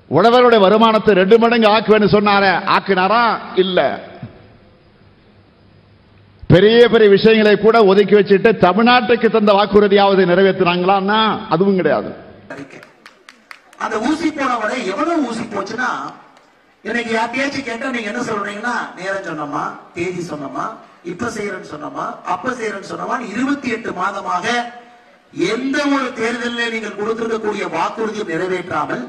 உழவருடைய வருமானத்தை ரெண்டு மடங்கு ஆக்குவேன்னு சொன்னாரே ஆக்கினாரா இல்ல பெரிய பெரிய விஷயங்களை கூட ஒதுக்கி வச்சுட்டு தமிழ்நாட்டுக்கு தந்த வாக்குறுதியாவது நிறைவேற்றினாங்களான்னா அதுவும் கிடையாது அறிக்கை. அந்த ஊசி போன வரை எவ்வளவு ஊசி போச்சுன்னா இன்னைக்கு யார்ட்டையாச்சும் கேட்டா நீங்க என்ன சொல்றீங்கன்னா நேரம் சொன்னோமா தேதி சொன்னோமா இப்ப செய்யறேன்னு சொன்னோமா அப்ப செய்யறேன்னு சொன்னோமா இருபத்தி எட்டு மாதமாக எந்த ஒரு தேர்தலில் நீங்கள் கொடுத்திருக்கக்கூடிய வாக்குறுதியும் நிறைவேற்றாமல்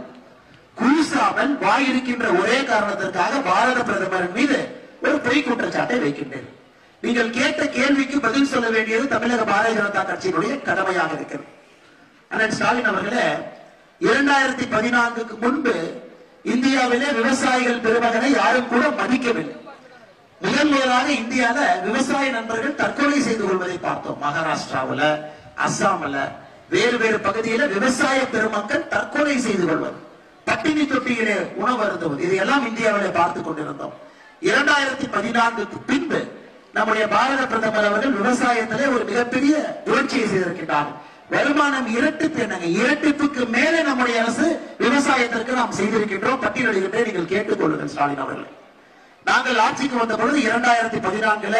கூசாமல் வாயிருக்கின்ற ஒரே காரணத்திற்காக பாரத பிரதமரின் மீது ஒரு பொய் குற்றச்சாட்டை வைக்கின்றேன் நீங்கள் கேட்ட கேள்விக்கு பதில் சொல்ல வேண்டியது தமிழக பாரதிய ஜனதா கட்சியினுடைய கடமையாக இருக்கிறது அண்ணன் ஸ்டாலின் அவர்களே இரண்டாயிரத்தி பதினான்குக்கு முன்பு இந்தியாவிலே விவசாயிகள் பெருமகனை யாரும் கூட மதிக்கவில்லை முதல் முதலாக இந்தியால விவசாய நண்பர்கள் தற்கொலை செய்து கொள்வதை பார்த்தோம் மகாராஷ்டிராவுல அஸ்ஸாம்ல வேறு வேறு பகுதியில விவசாய பெருமக்கள் தற்கொலை செய்து கொள்வது பட்டினி தொட்டியிலே உணவு அருந்துவது இதையெல்லாம் இந்தியாவிலே பார்த்து கொண்டிருந்தோம் இரண்டாயிரத்தி பதினான்குக்கு பின்பு நம்முடைய பாரத பிரதமர் அவர்கள் விவசாயத்திலே ஒரு மிகப்பெரிய புரட்சியை செய்திருக்கிறார் வருமானம் இரட்டிப்பு என்னங்க இரட்டிப்புக்கு மேலே நம்முடைய அரசு விவசாயத்திற்கு நாம் செய்திருக்கின்றோம் பட்டியலிடுகின்றே நீங்கள் கேட்டுக்கொள்ளுங்கள் ஸ்டாலின் அவர்களை நாங்கள் ஆட்சிக்கு வந்த பொழுது இரண்டாயிரத்தி பதினான்குல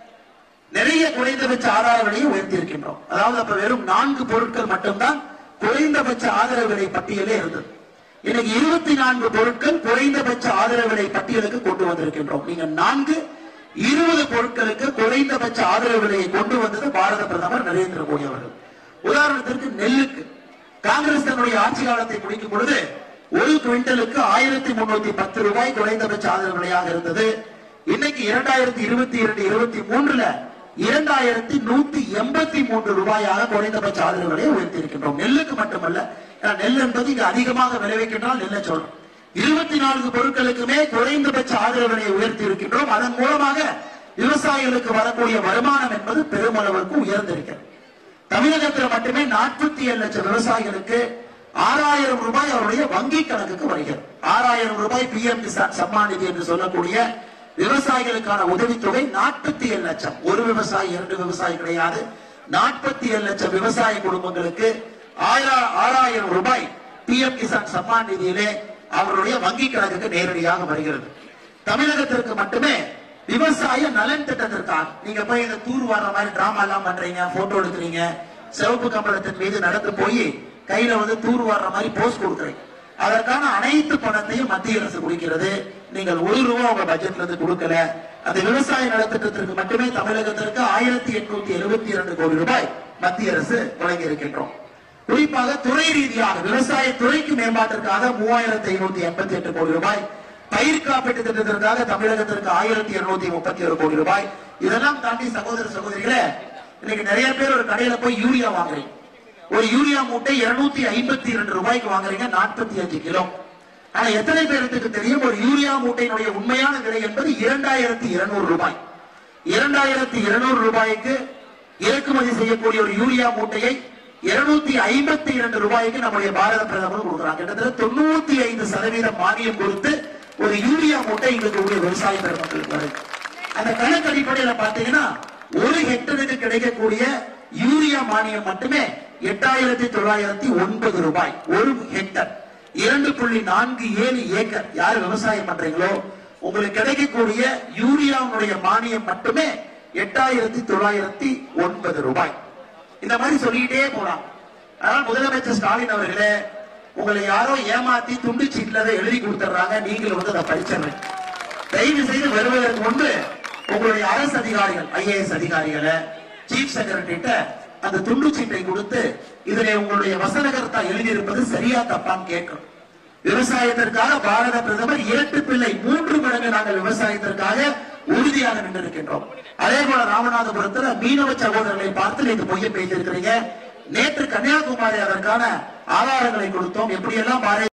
நிறைய குறைந்தபட்ச ஆதார விலையை உயர்த்தி இருக்கின்றோம் அதாவது அப்ப வெறும் நான்கு பொருட்கள் மட்டும்தான் குறைந்தபட்ச ஆதரவு விலை பட்டியலே இருந்தது இன்னைக்கு இருபத்தி நான்கு பொருட்கள் குறைந்தபட்ச ஆதரவு விலை பட்டியலுக்கு கொண்டு வந்திருக்கின்றோம் நீங்க நான்கு இருபது பொருட்களுக்கு குறைந்தபட்ச ஆதரவு விலையை கொண்டு வந்தது பாரத பிரதமர் நரேந்திர மோடி அவர்கள் உதாரணத்திற்கு நெல்லுக்கு காங்கிரஸ் தன்னுடைய ஆட்சி காலத்தை முடிக்கும் பொழுது ஒரு குவிண்டலுக்கு ஆயிரத்தி முன்னூத்தி பத்து ரூபாய் குறைந்தபட்ச ஆதரவு விலையாக இருந்தது இன்னைக்கு இரண்டாயிரத்தி இருபத்தி இரண்டு இருபத்தி மூன்றுல இரண்டாயிரத்தி நூத்தி எண்பத்தி மூன்று ரூபாயாக குறைந்தபட்ச ஆதரவு விலையை உயர்த்தி இருக்கின்றோம் நெல்லுக்கு மட்டுமல்ல ஏன்னா நெல் என்பது இங்கு அதிகமாக விளைவிக்கின்றால் நெல்லை சொல்றோம் இருபத்தி நான்கு பொருட்களுக்குமே குறைந்தபட்ச ஆதரவு விலையை உயர்த்தி இருக்கின்றோம் அதன் மூலமாக விவசாயிகளுக்கு வரக்கூடிய வருமானம் என்பது பெருமளவுக்கு உயர்ந்திருக்கிறது தமிழகத்தில் மட்டுமே நாற்பத்தி ஏழு லட்சம் விவசாயிகளுக்கு ஆறாயிரம் ரூபாய் அவருடைய வங்கி கணக்குக்கு வருகிறது ஆறாயிரம் ரூபாய் பி எம் கிசான் சம்மான் நிதி என்று சொல்லக்கூடிய விவசாயிகளுக்கான உதவித்தொகை நாற்பத்தி ஏழு லட்சம் ஒரு விவசாயி இரண்டு விவசாயி கிடையாது நாற்பத்தி ஏழு லட்சம் விவசாய குடும்பங்களுக்கு ஆயிரம் ஆறாயிரம் ரூபாய் பி எம் கிசான் சம்மான் நிதியிலே அவருடைய வங்கி கணக்குக்கு நேரடியாக வருகிறது தமிழகத்திற்கு மட்டுமே விவசாய நலன் திட்டத்திற்காக நீங்க போய் இந்த தூர் வர்ற மாதிரி டிராமா எல்லாம் பண்றீங்க போட்டோ எடுக்கிறீங்க சிவப்பு கம்பளத்தின் மீது நடந்து போய் கையில வந்து தூர் வர்ற மாதிரி போஸ்ட் கொடுக்குறீங்க அதற்கான அனைத்து பணத்தையும் மத்திய அரசு கொடுக்கிறது நீங்கள் ஒரு ரூபா உங்க பட்ஜெட்ல இருந்து கொடுக்கல அந்த விவசாய நலத்திட்டத்திற்கு மட்டுமே தமிழகத்திற்கு ஆயிரத்தி எட்நூத்தி எழுபத்தி இரண்டு கோடி ரூபாய் மத்திய அரசு வழங்கி இருக்கின்றோம் குறிப்பாக துறை ரீதியாக விவசாய துறைக்கு மேம்பாட்டிற்காக மூவாயிரத்தி ஐநூத்தி எண்பத்தி எட்டு கோடி ரூபாய் பயிர் காப்பீட்டு திட்டத்திற்காக தமிழகத்திற்கு ஆயிரத்தி இருநூத்தி முப்பத்தி ஒரு கோடி ரூபாய் இதெல்லாம் தாண்டி சகோதர சகோதரிகளே இன்னைக்கு நிறைய பேர் ஒரு கடையில போய் யூரியா வாங்குறீங்க ஒரு யூரியா மூட்டை இருநூத்தி ஐம்பத்தி இரண்டு ரூபாய்க்கு வாங்குறீங்க நாற்பத்தி அஞ்சு கிலோ ஆனா எத்தனை பேருக்கு தெரியும் ஒரு யூரியா மூட்டையினுடைய உண்மையான விலை என்பது இரண்டாயிரத்தி இருநூறு ரூபாய் இரண்டாயிரத்தி இருநூறு ரூபாய்க்கு இறக்குமதி செய்யக்கூடிய ஒரு யூரியா மூட்டையை இருநூத்தி ஐம்பத்தி இரண்டு ரூபாய்க்கு நம்முடைய பாரத பிரதமர் கொடுக்குறாங்க கிட்டத்தட்ட தொண்ணூத்தி ஐந்து சதவீதம் மானியம் கொடுத்து ஒரு யூரியா மூட்டை எங்களுக்கு விவசாய பெருமக்களுக்கு வருது அந்த கணக்கு அடிப்படையில பாத்தீங்கன்னா ஒரு ஹெக்டருக்கு கிடைக்கக்கூடிய யூரியா மானியம் மட்டுமே எட்டாயிரத்தி தொள்ளாயிரத்தி ஒன்பது ரூபாய் ஒரு ஹெக்டர் இரண்டு புள்ளி நான்கு ஏழு ஏக்கர் யார் விவசாயம் பண்றீங்களோ உங்களுக்கு கிடைக்கக்கூடிய யூரியாவுடைய மானியம் மட்டுமே எட்டாயிரத்தி தொள்ளாயிரத்தி ஒன்பது ரூபாய் இந்த மாதிரி சொல்லிட்டே போலாம் அதனால் முதலமைச்சர் ஸ்டாலின் அவர்களே உங்களை யாரோ ஏமாத்தி துண்டு சீட்ல அதை எழுதி கொடுத்துறாங்க நீங்களும் வந்து அதை படிச்சிடுறேன் தயவு செய்து வருவதற்கு முன்பு உங்களுடைய அரசு அதிகாரிகள் ஐஏஎஸ் அதிகாரிகளை சீஃப் செக்ரட்டரிட்ட அந்த துண்டு சீட்டை கொடுத்து இதிலே உங்களுடைய வசனகர்த்தா எழுதியிருப்பது சரியா தப்பான்னு கேட்கணும் விவசாயத்திற்காக பாரத பிரதமர் இரட்டு பிள்ளை மூன்று மடங்கு நாங்கள் விவசாயத்திற்காக உறுதியாக நின்றிருக்கின்றோம் அதே போல ராமநாதபுரத்துல மீனவ சகோதரர்களை பார்த்து நீங்க பொய்ய பேசியிருக்கிறீங்க நேற்று கன்னியாகுமரி அதற்கான ஆதாரங்களை கொடுத்தோம் எப்படியெல்லாம் பாரதிய